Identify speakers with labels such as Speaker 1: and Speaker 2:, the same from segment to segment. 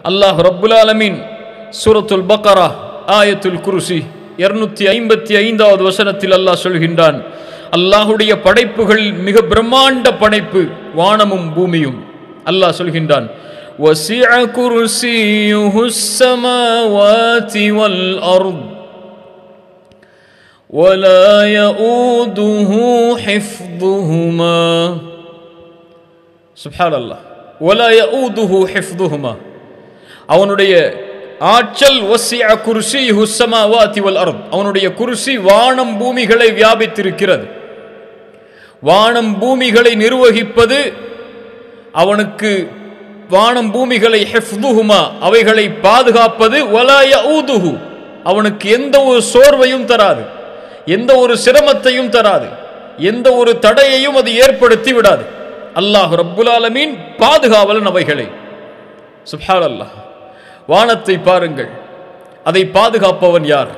Speaker 1: அல்லாஹ் ரப்புல் ஆலமீன் சூரத்துல் பக்கரா ஆயத்துல் குருசி இருநூத்தி ஐம்பத்தி ஐந்தாவது வசனத்தில் அல்லாஹ் சொல்கின்றான் அல்லாஹுடைய படைப்புகள் மிக பிரம்மாண்ட படைப்பு வானமும் பூமியும் அல்லாஹ் சொல்கின்றான் وَسِعَ كُرْسِيُّهُ السَّمَاوَاتِ وَالْأَرْضِ وَلَا يَؤُودُهُ حِفْظُهُمَا سبحان الله وَلَا يَؤُودُهُ حِفْظُهُمَا அவனுடைய ஆற்றல் வசிய குருசி ஹுசமாவாதி வல் அர்த் அவனுடைய குருசி வானம் பூமிகளை வியாபித்திருக்கிறது வானம் பூமிகளை நிர்வகிப்பது அவனுக்கு வானம் பூமிகளை ஹெஃப்துஹுமா அவைகளை பாதுகாப்பது வலாய ஊதுஹு அவனுக்கு எந்த ஒரு சோர்வையும் தராது எந்த ஒரு சிரமத்தையும் தராது எந்த ஒரு தடையையும் அது ஏற்படுத்தி விடாது அல்லாஹ் ரப்புல் ஆலமீன் பாதுகாவலன் அவைகளை சுப்ஹான் அல்லாஹ் வானத்தை பாருங்கள் அதை பாதுகாப்பவன் யார்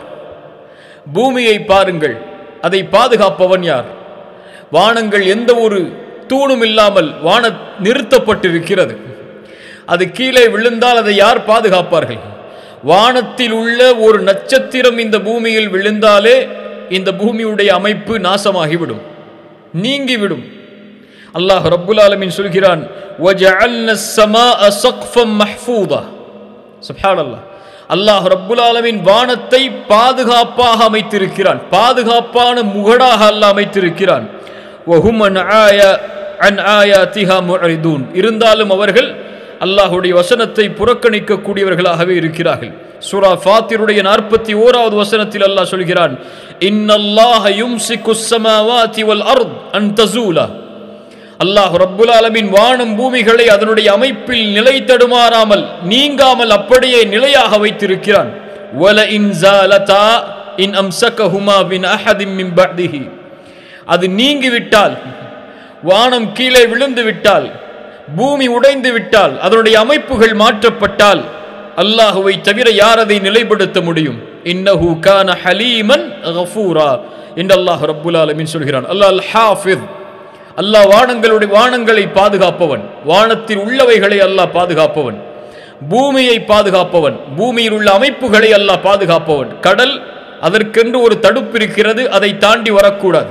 Speaker 1: பூமியை பாருங்கள் அதை பாதுகாப்பவன் யார் வானங்கள் எந்த ஒரு தூணும் இல்லாமல் வான நிறுத்தப்பட்டிருக்கிறது அது கீழே விழுந்தால் அதை யார் பாதுகாப்பார்கள் வானத்தில் உள்ள ஒரு நட்சத்திரம் இந்த பூமியில் விழுந்தாலே இந்த பூமியுடைய அமைப்பு நாசமாகிவிடும் நீங்கிவிடும் அல்லாஹ் ரப்புல் ஆலமீன் சொல்கிறான் وَجَعَلْنَا السَّمَاءَ سَقْفًا مَحْفُوظًا சுப்ஹானல்லாஹ் அல்லாஹ் ரப்புல் ஆலமீன் வானத்தை பாதுகாப்பாக அமைத்திருக்கிறான் பாதுகாப்பான முகடாக அல்லாஹ் அமைத்திருக்கிறான் وَهُمْ عَنْ آيَ- عَنْ آيَاتِهَا مُعْرِضُونَ இருந்தாலும் அவர்கள் அல்லாஹ்வுடைய வசனத்தை புறக்கணிக்க கூடியவர்களாகவே இருக்கிறார்கள் சூரா ஃபாத்திருடைய நாற்பத்தி ஓராவது வசனத்தில் அல்லாஹ் சொல்கிறான் இன்னல்லாஹ யும்சிக்கு ஸமாவாதி வல் அர்த் அன் தஸூலா அல்லாஹ் ரப்புல் ஆலமீன் வானம் பூமிகளை அதனுடைய அமைப்பில் நிலை தடுமாறாமல் நீங்காமல் அப்படியே நிலையாக வைத்திருக்கிறான் வல இன் ஜாலதா இன் அம்சகஹுமா பின் அஹதிம் மின் பஅதிஹி அது நீங்கிவிட்டால் வானம் கீழே விழுந்து விட்டால் பூமி உடைந்து விட்டால் அதனுடைய அமைப்புகள் மாற்றப்பட்டால் அல்லாஹுவை தவிர யார் அதை நிலைப்படுத்த முடியும் இன்னஹு கான ஹலீமன் கஃபூரா என்று அல்லாஹ் ரப்புல் ஆலமீன் சொல்கிறான் அல்லாஹ் அல் ஹாஃபிஸ் அல்லாஹ் வானங்களுடைய வானங்களை பாதுகாப்பவன் வானத்தில் உள்ளவைகளை அல்லாஹ் பாதுகாப்பவன் பூமியை பாதுகாப்பவன் பூமியில் உள்ள அமைப்புகளை அல்லாஹ் பாதுகாப்பவன் கடல் அதற்கென்று ஒரு தடுப்பு இருக்கிறது அதை தாண்டி வரக்கூடாது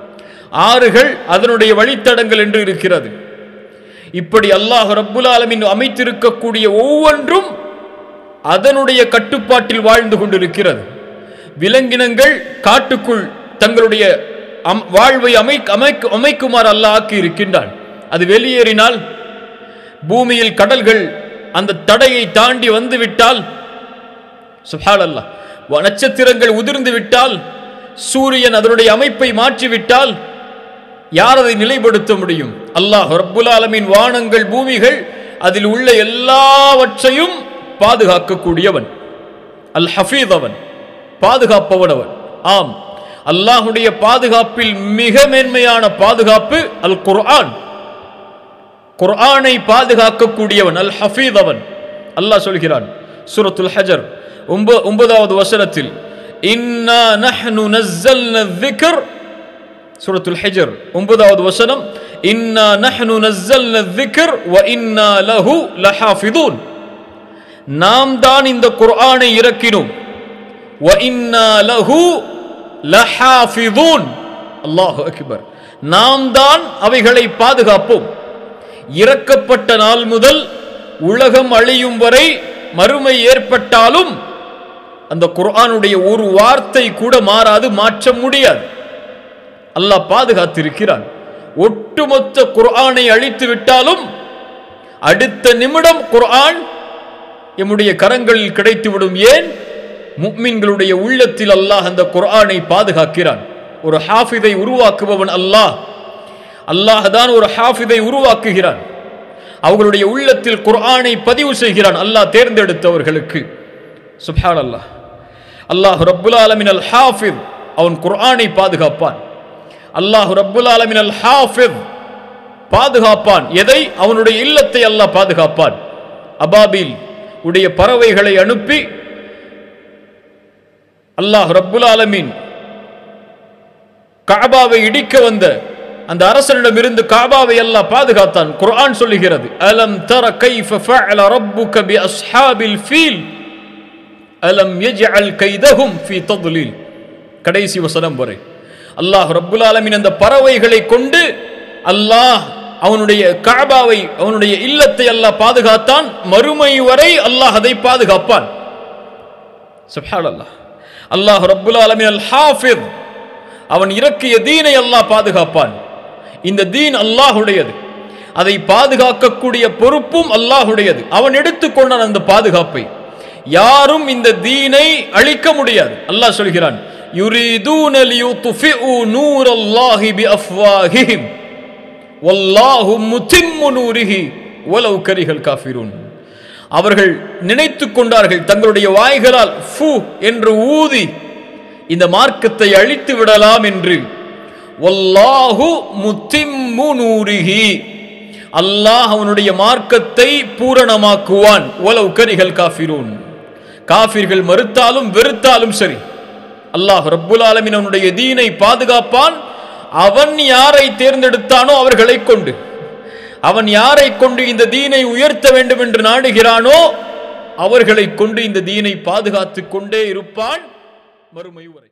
Speaker 1: ஆறுகள் அதனுடைய வழித்தடங்கள் என்று இருக்கிறது இப்படி அல்லாஹ் ரப்புல் ஆலமீன் அமைத்திருக்கக்கூடிய ஒவ்வொன்றும் அதனுடைய கட்டுப்பாட்டில் வாழ்ந்து கொண்டிருக்கிறது விலங்கினங்கள் காட்டுக்குள் தங்களுடைய அம்- வாழ்வை அமை அமைக்கு அமைக்குமாறு அல்லாஹ் ஆக்கி இருக்கின்றான் அது வெளியேறினால் பூமியில் கடல்கள் அந்த தடையை தாண்டி வந்து விட்டால் சுப்ஹான் அல்லாஹ் வ- நட்சத்திரங்கள் உதிர்ந்து விட்டால் சூரியன் அதனுடைய அமைப்பை மாற்றிவிட்டால் யார் அதை நிலைப்படுத்த முடியும் அல்லாஹ் ரப்புல் ஆலமீன் வானங்கள் பூமிகள் அதில் உள்ள எல்லாவற்றையும் பாதுகாக்கக்கூடியவன் அல் ஹஃபீத் அவன் பாதுகாப்பவன் அவன் ஆம் அல்லாஹுடைய பாதுகாப்பில் மிக மேன்மையான பாதுகாப்பு அல் குர்ஆன் குர்ஆனை பாதுகாக்கக்கூடியவன் அல் ஹஃபீத் அவன் அல்லாஹ் சொல்கிறான் சூரத்துல் ஹஜர் ஒன்ப- ஒன்பதாவது வசனத்தில் இன்னா நஹ்னு நஸ்ஸல்ன الذِّكْر சூரத்துல் ஹஜர் ஒன்பதாவது வசனம் இன்னா நஹ்னு நஸ்ஸல்ன الذِّكْر وإنا له لحافظون நாம் தான் இந்த குர்ஆனை இறக்கினோம் وإنا له لحافظون அல்லாஹ் அக்பர் நாம் தான் அவைகளை பாதுகாப்போம் இறக்கப்பட்ட நாள் முதல் உலகம் அழியும் வரை மறுமை ஏற்பட்டாலும் அந்த குர்ஆனுடைய ஒரு வார்த்தை கூட மாறாது மாற்ற முடியாது அல்லாஹ் பாதுகாத்திருக்கிறான் ஒட்டுமொத்த குர்ஆனை அழித்து விட்டாலும் அடுத்த நிமிடம் குர்ஆன் எம்முடைய கரங்களில் கிடைத்துவிடும் ஏன் முக்மின்களுடைய உள்ளத்தில் அல்லாஹ் அந்த குர்ஆனை பாதுகாக்கிறான் ஒரு ஹாஃபிதை உருவாக்குபவன் அல்லாஹ் அல்லாஹ் தான் ஒரு ஹாஃபிதை உருவாக்குகிறான் அவர்களுடைய உள்ளத்தில் குர்ஆனை பதிவு செய்கிறான் அல்லாஹ் தேர்ந்தெடுத்தவர்களுக்கு சுப்ஹான் அல்லாஹ் அல்லாஹ் ரப்புல் ஆலமின் அல் ஹாஃபித் அவன் குர்ஆனை பாதுகாப்பான் அல்லாஹ் ரப்புல் ஆலமின் அல் ஹாஃபித் பாதுகாப்பான் எதை அவனுடைய இல்லத்தை அல்லாஹ் பாதுகாப்பான் அபாபில் உடைய பறவைகளை அனுப்பி அல்லாஹ் ரப்புல் ஆலமீன் கஅபாவை இடிக்க வந்த அந்த அரசனிடமிருந்து காபாவை அல்லாஹ் பாதுகாத்தான் குர்ஆன் சொல்லுகிறது அலம் தர கைஃப ஃபஅல ரப்புக பி அஸ்ஹாபில் ஃபீல் அலம் யஜ்அல் கைதஹும் ஃபீ தத்லீல் கடைசி வசனம் வரை அல்லாஹ் ரப்புல் ஆலமீன் அந்த பறவைகளை கொண்டு அல்லாஹ் அவனுடைய காபாவை அவனுடைய இல்லத்தை அல்லாஹ் பாதுகாத்தான் மறுமை வரை அல்லாஹ் அதை பாதுகாப்பான் சுப்ஹானல்லாஹ் அல்லாஹ் ரப்புல் ஆலமீன் அல் ஹாஃபிஸ் அவன் இறக்கிய தீனை அல்லாஹ் பாதுகாப்பான் இந்த தீன் அல்லாஹுடையது அதை பாதுகாக்கக்கூடிய பொறுப்பும் அல்லாஹுடையது அவன் எடுத்துக்கொண்டான் அந்த பாதுகாப்பை யாரும் இந்த தீனை அழிக்க முடியாது அல்லாஹ் சொல்கிறான் யுரீதூன லியுத்ஃபிஉ நூரல்லாஹி பிஅஃவாஹிஹிம் வல்லாஹு முத்திம்மு நூரிஹி வலவ் கரிஹல் காஃபிரூன் அவர்கள் நினைத்துக் கொண்டார்கள் தங்களுடைய வாய்களால் ஃபு என்று ஊதி இந்த மார்க்கத்தை அழித்து விடலாம் என்று வல்லாஹு முத்திம்மு நூரிஹி அல்லாஹ் அவனுடைய மார்க்கத்தை பூரணமாக்குவான் ஒலவ் கரிகள் காஃபிரூன் காஃபிர்கள் மறுத்தாலும் வெறுத்தாலும் சரி அல்லாஹ் ரப்புல் ஆலமீன் அவனுடைய தீனை பாதுகாப்பான் அவன் யாரை தேர்ந்தெடுத்தானோ அவர்களை கொண்டு அவன் யாரை கொண்டு இந்த தீனை உயர்த்த வேண்டும் என்று நாடுகிறானோ அவர்களை கொண்டு இந்த தீனை பாதுகாத்துக் கொண்டே இருப்பான் மறுமை வரை